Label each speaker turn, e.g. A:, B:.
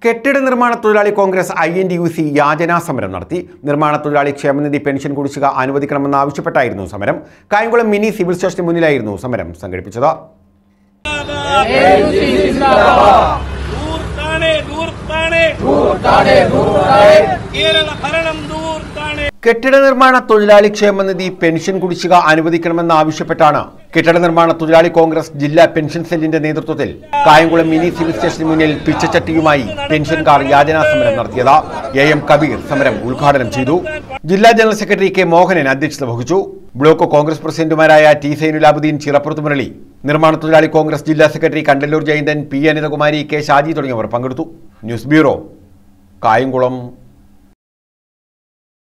A: കെട്ടിട നിർമ്മാണ തൊഴിലാളി Congress I N T U C യാചനാ സമരം നടത്തി നിർമ്മാണ തൊഴിലാളി ക്ഷേമനിധി പെൻഷൻ കുടിശ്ശിക അനുവദിക്കണമെന്നാവശ്യപ്പെട്ടായിരുന്നു സമരം കായംകുളം മിനി സിവിൽ സ്റ്റേഷന് മുന്നിലായിരുന്നു സമരം സംഘടിപ്പിച്ചത്
B: ദൂർത്താണേ ദൂർത്താണേ കേരള ഭരണം ദൂർത്താണേ
A: കെട്ടിട നിർമ്മാണ തൊഴിലാളി ക്ഷേമനിധി പെൻഷൻ കുടിശ്ശിക അനുവദിക്കണമെന്നാവശ്യപ്പെട്ടാണ് കെട്ടിട നിർമ്മാണ തൊഴിലാളി കോൺഗ്രസ് ജില്ലാ പെൻഷൻ സെല്ലിന്റെ നേതൃത്വത്തിൽ കായംകുളം മിനി സിവിൽ സ്റ്റേഷന് മുന്നിൽ പിച്ചച്ചട്ടിയുമായി പെൻഷൻകാർ യാചനാ സമരം നടത്തിയത് എ എം കബീർ സമരം ഉദ്ഘാടനം ചെയ്തു ജില്ലാ ജനറൽ സെക്രട്ടറി കെ മോഹനൻ അധ്യക്ഷത വഹിച്ചു ബ്ലോക്ക് കോൺഗ്രസ് പ്രസിഡന്റുമാരായ ടി സൈനുലാബുദ്ദീൻ ചിറപ്പുറത്ത് മുരളി നിർമ്മാണ തൊഴിലാളി കോൺഗ്രസ് ജില്ലാ secretary Kandallur Jayanthan P Anithakumari K Shaji തുടങ്ങിയവർ പങ്കെടുത്തു ന്യൂസ് ബ്യൂറോ കായംകുളം